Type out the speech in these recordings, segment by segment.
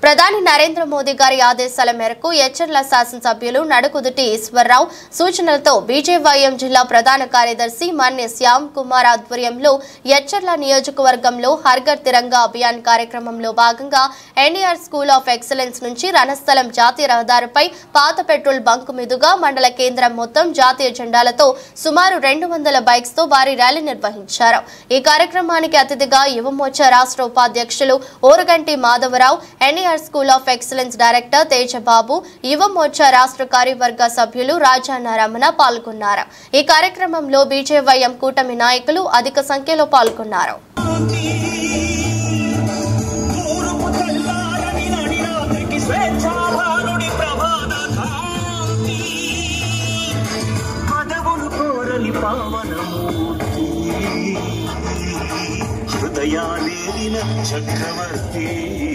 ప్రధాని నరేంద్ర మోదీ గారి ఆదేశాల మేరకు ఎచ్చర్ల శాసనసభ్యులు నడుకుదుటి ఈశ్వరరావు సూచనలతో బీజేవైఎం జిల్లా ప్రధాన కార్యదర్శి మన్య శ్యామ్ కుమార్ ఆధ్వర్యంలో ఎచ్చర్ల నియోజకవర్గంలో హర్ఘర్ తిరంగా అభియాన్ కార్యక్రమంలో భాగంగా ఎన్ఈఆర్ స్కూల్ ఆఫ్ ఎక్సలెన్స్ నుంచి రణస్థలం జాతీయ రహదారిపై పాత పెట్రోల్ బంక్ మీదుగా మండల కేంద్రం మొత్తం జాతీయ జెండాలతో సుమారు రెండు వందల బైక్స్ తో భారీ ర్యాలీ నిర్వహించారు ఈ కార్యక్రమానికి అతిథిగా యువమోర్చా రాష్ట్ర ఉపాధ్యక్షులు Oraganti Madhavarao NER school of excellence director Tejababu Yuva Morcha రాష్ట్ర కార్యవర్గ సభ్యులు రాజాన్న రమణ పాల్గొన్నారు ఈ కార్యక్రమంలో బీజేవైఎం కూటమి నాయకులు అధిక సంఖ్యలో పాల్గొన్నారు తూర్పు తెల్లారని నడిరాత్రికి స్వేచ్ఛాభానుడి ప్రమాద కాంతి. పదవులు కోరని పావనమూర్తి హృదయాలేలిన చక్రవర్తి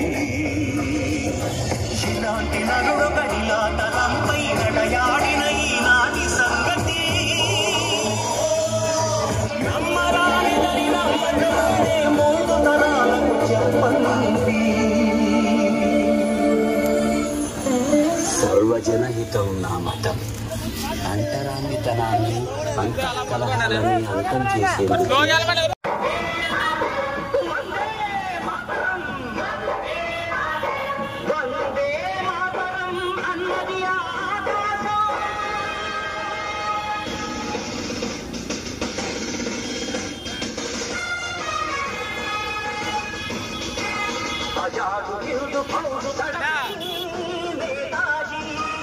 ఇలాంటి నరుడు గడిలా తలంపై నడయాడిన ఈనాటి సంగతి నమ్మరానిదని నమ్మకమే మూడు తరాలకు చెప్పండి సర్వజనహితం నా మతం అంటరానితనాన్ని అంతఃకలహాలని అంతం చేసేందుకు వందే మాతరం అన్నది ఆకాశం ఆజాదు హిందూ ఫౌజు తడపి నేతాజీ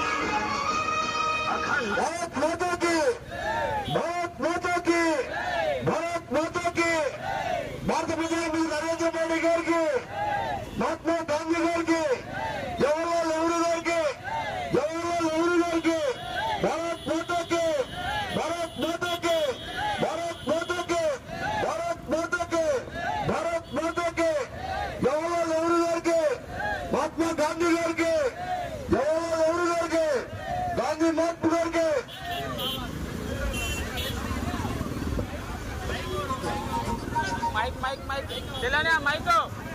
అఖండ भारत माता की भारत माता की भारत माता की భారత ప్రధానమంత్రి నరేంద్ర మోడీ గారికి మహాత్మా గాంధీ గారికి జవహర్లాల్ నెహ్రూ గారికి జవహర్లాల్ నెహ్రూ గారికి భారత్ మాతాకి భారత్ మాతాకి భారత్ మాతాకి భారత్ మాతాకి భారత్ మాతాకి జవహర్లాల్ నెహ్రూ గారికి మహాత్మా గాంధీ గారికి జవహర్లాల్ నెహ్రూ గారికి గాంధీ మహాత్మా గారికి mike mike mike Telangana mike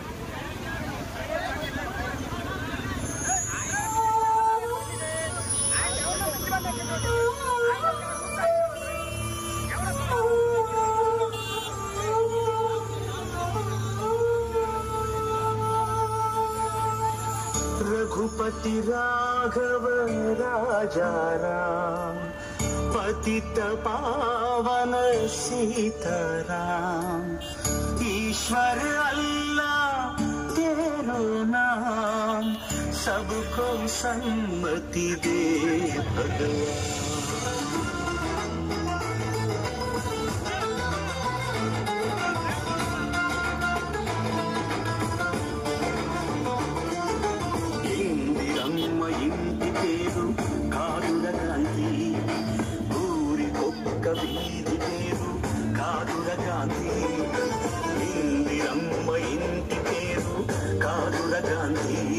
Raghupati Raghav Raja Ram पतित पावन सीताराम ईश्वर अल्लाह तेरो नाम सबको सम्मति दे भगवान ఇందిరమ్మ ఇంటి పేరు కాదుల గాంధీ ఊరి ఒక్క వీధి పేరు కాదుల గాంధీ ఇందిరమ్మ ఇంటి పేరు కాదుల గాంధీ